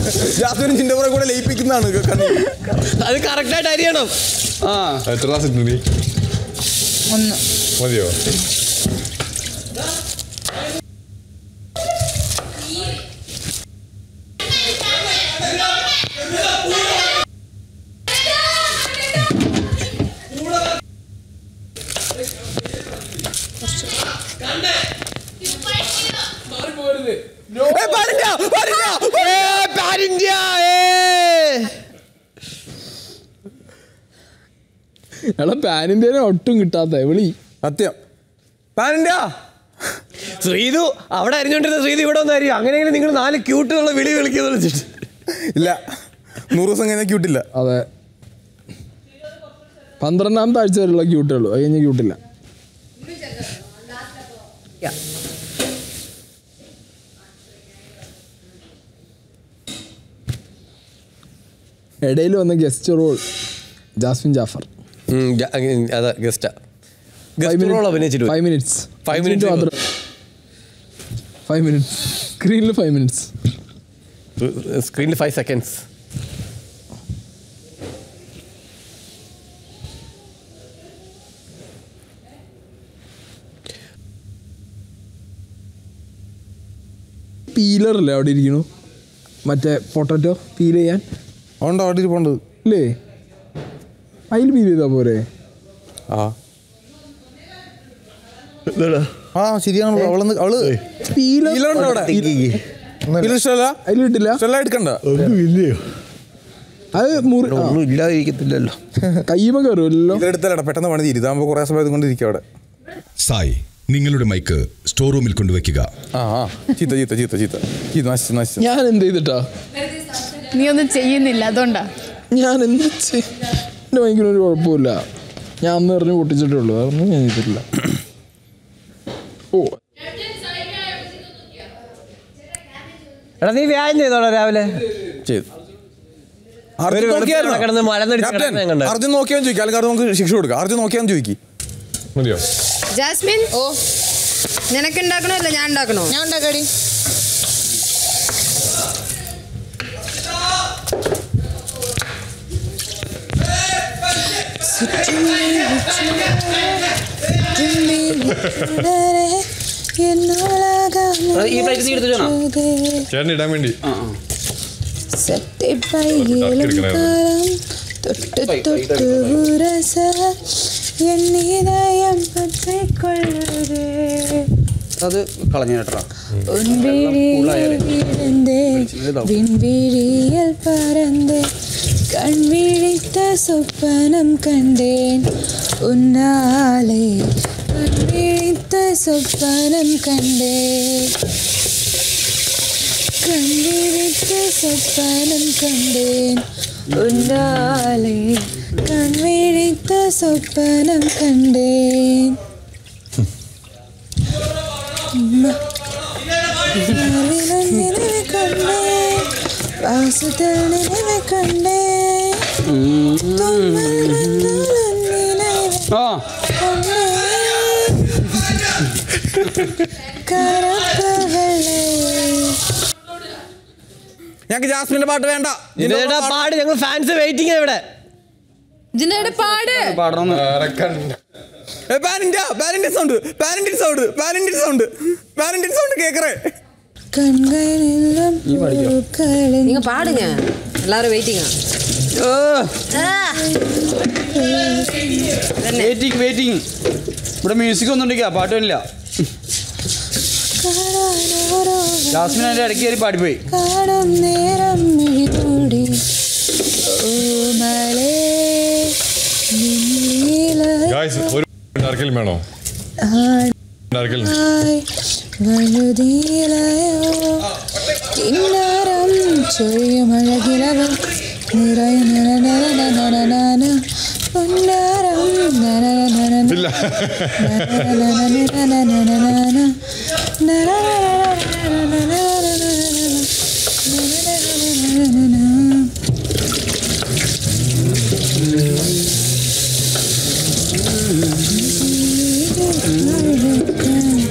ജാസ്മിനും ചിന്റെ പുറകെ കൂടെ ലയിപ്പിക്കുന്നതാണ് കണ്ണി അത് കറക്റ്റായിട്ട് അരിയണം ആ എത്ര ക്ലാസ് ഇട്ടു നീ ഒന്ന് മതിയോ എടാ പാൻ ഇന്ത്യനെ ഒട്ടും കിട്ടാത്ത വിളി സത്യം പാനിന്ത്യ ശ്രീതു അവിടെ അരിഞ്ഞോണ്ടിരുന്ന ശ്രീതു ഇവിടെ ഒന്ന് അരിയും അങ്ങനെയെങ്കിലും നിങ്ങൾ നാല് ക്യൂട്ടുള്ള വിളി വിളിക്കുന്നത് വിളിച്ചിട്ട് ഇല്ല നൂറ് ദിവസം കഴിഞ്ഞാൽ ക്യൂട്ടില്ല അതെ പന്ത്രണ്ടാമത്തെ ആഴ്ച വരെയുള്ള ക്യൂട്ടേ ഉള്ളൂ അത് കഴിഞ്ഞ ക്യൂട്ടില്ല ഇടയിൽ വന്ന ഗസ്റ്റ് റോൾ ജാസ്മിൻ ജാഫർ അതെ ഗസ്റ്റാ ഗസ്റ്റ് റോൾ അഭിനയിച്ചിട്ട് ഫൈവ് മിനിറ്റ്സ് Five minutes മാത്രം ഫൈവ് മിനിറ്റ്സ് സ്ക്രീനിൽ ഫൈവ് മിനിറ്റ്സ് സ്ക്രീനിൽ ഫൈവ് സെക്കൻഡ്സ് പീലറല്ലേ അവിടെ ഇരിക്കണു മറ്റേ പൊട്ടറ്റോ പീൽ ചെയ്യാൻ അതുകൊണ്ട് അവിടെ ഇരിപ്പുണ്ട് ഇല്ലേ അതിൽ പീൽ ചെയ്താൽ പോരെ ആ ആ ശരിയാണല്ലോ അവള് അവള് പീലർ പീലറുണ്ടോ അവിടെ പീലർ ഇഷ്ടമല്ല അതിൽ കിട്ടില്ല ഇഷ്ടമല്ല എടുക്കണ്ട അത് മുറി ആ, ഒന്നും ഇല്ലാതിരിക്കത്തില്ലല്ലോ കയ്യുമ്മ കയറുമല്ലോ ഇതെടുത്തല്ലടാ പെട്ടെന്ന് പണി തീരും ഇതാകുമ്പോൾ കുറേ സമയത്ത് കൊണ്ടിരിക്കും അവിടെ സായ് നിങ്ങളുടെ മൈക്ക് സ്റ്റോർ റൂമിൽ കൊണ്ടുവയ്ക്കുക ആ ആ ചീത്ത ചീത്ത ചീത്ത ചീത്ത ചീത്ത നശിച്ചു നശിച്ചു ഞാൻ എന്ത് ചെയ്തിട്ടാ നീ ഒന്നും ചെയ്യുന്നില്ല അതുകൊണ്ടാ ഞാൻ എന്ത് ചെയ്- എൻ്റെ മൈക്കിന് ഒരു കുഴപ്പമില്ല ഞാൻ അന്ന് എറിഞ്ഞ് പൊട്ടിച്ചിട്ടേ ഉള്ളൂ അതൊന്നും ഞാൻ ചെയ്തിട്ടില്ല ഓ എടാ നീ വ്യായാമം ചെയ്തോളാം രാവിലെ ചെയ്തു ഒരു അർജുൻ നോക്കിയായിരുന്നോ? വെളുപ്പിനെ കിടന്ന് മലന്നടിച്ച് ക്യാപ്റ്റൻ, കിടക്കുന്നത് ഞാൻ കണ്ടു. അർജുൻ നോക്കിയാന്ന് ചോദിക്കാം അല്ലെങ്കിൽ നമുക്ക് ശിക്ഷ കൊടുക്കാം അർജുൻ നോക്കിയാന്ന് ചോദിക്കും മതിയോ ജാസ്മിൻ ഓ നിനക്ക് ഉണ്ടാക്കണോ അല്ല ഞാൻ ഉണ്ടാക്കണോ ഞാൻ ഉണ്ടാക്കാടി ഈ പ്ലേറ്റ് നീ എടുത്തിട്ടാണോ ചേട്ടൻ ഇടാൻ വേണ്ടി എന്നിതയം പറ്റിക്കൊള്ളതേ അത് കളഞ്ഞു കേട്ടോ വിൺവിഴിയിൽ പറന്ന് കൺവിഴിത്ത സ്വപ്നം കണ്ടേൻ ഉന്നാലെ കൺവിഴിത്ത സ്വപ്നം കണ്ടേൻ കൺവിഴിത്ത സ്വപ്നം കണ്ടേൻ ഉന്നാലെ കൺവിഴിത്ത സ്വപ്നം കണ്ടേൻ നിലവിലെ കണ്ടേ വാസുതൽ നിലവെ കണ്ടേ തുമ്മൽ വന്നാൽ നിലവെ ആ കണ്ടേ കരപ്പവളേ ഞങ്ങൾക്ക് ജാസ്മിന്റെ പാട്ട് വേണ്ട ജിൻഡോയുടെ പാട് ഞങ്ങൾ ഫാൻസ് വെയിറ്റിംഗ് ഇവിടെ ജിന്റെ പാട് പാടണമെന്ന് പാരന്റിയ പാരന്റി സൗണ്ട് പാരന്റി സൗണ്ട് പാരന്റി സൗണ്ട് പാരന്റി സൗണ്ട് കേക്കറേ കൺകളിലും പൂക്കളിൽ நீங்க பாடுங்க எல்லாரும் வெயிட்டிங்கா വെയിറ്റിംഗ് വെയിറ്റിംഗ് ഇവിടെ മ്യൂസിക് ഒന്നും ഉണ്ടെങ്കിൽ പാട്ടില്ല കാണാനോരോ ജാസ്മിൻ അതിൻ്റെ ഇടയ്ക്ക് കയറി പാടിപ്പോയി കാണും നേരം മിഴിമൂടി ഓമലേ നിന്നീല ഗായ്സ് ഒരു ഉണ്ടാർക്കൽ വേണോ ഉണ്ടാർക്കൽ ആയി വഴുതിയിലയോ കിന്നരം ചൊരിയുമഴകിലവൻ നിറയും നനനനനനനന പൊന്നാരം നനനനനന ഇല്ല നനനനനനനനന നനനനനനനനന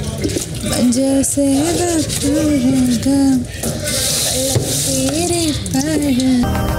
മഞ്ച സേവ പൂരകം വെള്ളത്തേരി അഴക്